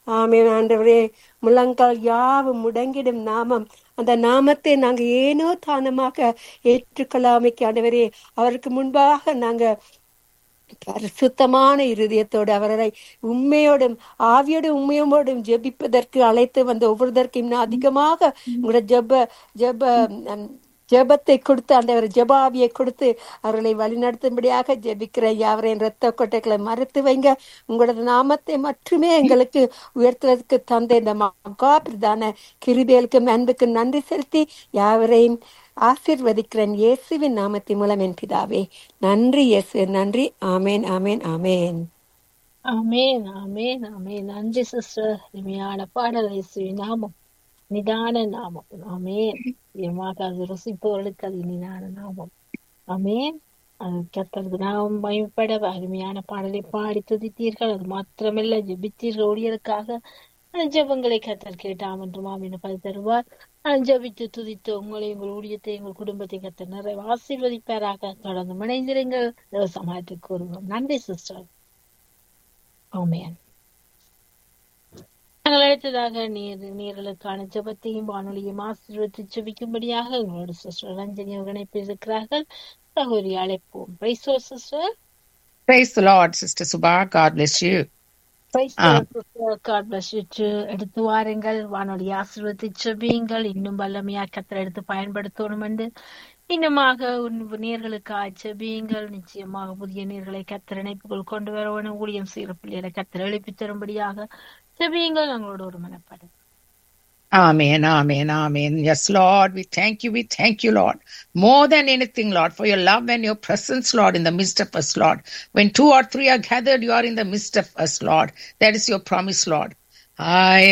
ஆமென் ஆண்டவரே முழங்கால் யாவும் முடங்கிடும் நாமம் அந்த நாமத்தை நாங்க ஏனோ தானமாக ஏற்றுக்கொள்ளாமைக்கு ஆண்டவரே அவருக்கு முன்பாக நாங்க பரிசுத்தமான இருதயத்தோடு அவரை உண்மையோடும் ஆவியோடு உண்மையோடும் ஜெபிப்பதற்கு அழைத்து வந்த ஒவ்வொருத்தருக்கும் இன்னும் அதிகமாக உங்களோட ஜெப ஜெப ம், ஜெபத்தை கொடுத்து ஆண்டவர் ஜெபாவியை கொடுத்து அவர்களை வழிநடத்தும்படியாக ஜெபிக்கிற யாவரையும் இரத்த கொட்டைகளை மறுத்து வைங்க உங்களோட நாமத்தை மட்டுமே எங்களுக்கு உயர்த்துவதற்கு தந்த இந்த மகா பிரதான கிருபேலுக்கும் அன்புக்கும் நன்றி செலுத்தி யாவரையும் ஆசீர்வதிக்கிறேன் இயேசுவின் நாமத்தின் மூலம் என் பிதாவே நன்றி இயேசு நன்றி ஆமேன் ஆமேன் ஆமேன் ஆமென் ஆமென் ஆமென் நன்றி சிஸ்டர் இனிமையான பாடல் இயேசுவின் நாமம் நிதான நாமம் ஆமென் நிச்சயமாக அது ருசிப்பவர்களுக்கு அது நிதான நாமம் ஆமென் அது கத்தரது நாமம் பயப்பட அருமையான பாடலை பாடி துதித்தீர்கள் அது மாத்திரமல்ல ஜெபித்தீர்கள் ஊழியருக்காக அந்த ஜெபங்களை கத்தர் கேட்டாம் என்று மாமின் பதி தருவார் நான் ஜெபித்து துதித்து உங்களை உங்கள் ஊழியத்தை உங்கள் குடும்பத்தை கத்தர் நிறைய ஆசீர்வதிப்பாராக தொடர்ந்து இணைந்திருங்கள் சமாளித்து கூறுவோம் நன்றி சிஸ்டர் ஆமென் நாங்கள் அடுத்ததாக நீர் நீர்களுக்கான ஜெபத்தையும் வானொலியும் ஆசீர்வதித்து ஜெபிக்கும்படியாக எங்களோட சிஸ்டர் ரஞ்சனி அவர்கள் இணைப்பிருக்கிறார்கள் சகோதரி அழைப்போம் பிரைசோ sister Praise the Lord, Sister Subha. God bless you. Ah. God bless எடுத்து வாருங்கள் வானொலி ஆசீர்வதித்து ஜெபியுங்கள் இன்னும் வல்லமையா கத்தர் எடுத்து பயன்படுத்தணும் என்று இன்னுமாக உன் நேர்களுக்காக ஜெபியுங்கள் நிச்சயமாக புதிய நேர்களை கத்தர் இணைப்புகள் கொண்டு வரவன ஊழியம் செய்கிற பிள்ளைகளை கத்தர் எழுப்பி தரும்படியாக ஜெபியுங்கள் எங்களோட ஒரு மனப்பாடு Amen, amen, amen. Yes, Lord, we thank you, we thank you, Lord. More than anything, Lord, for your love and your presence, Lord, in the midst of us, Lord. When two or three are gathered, you are in the midst of us, Lord. That is your promise, Lord. I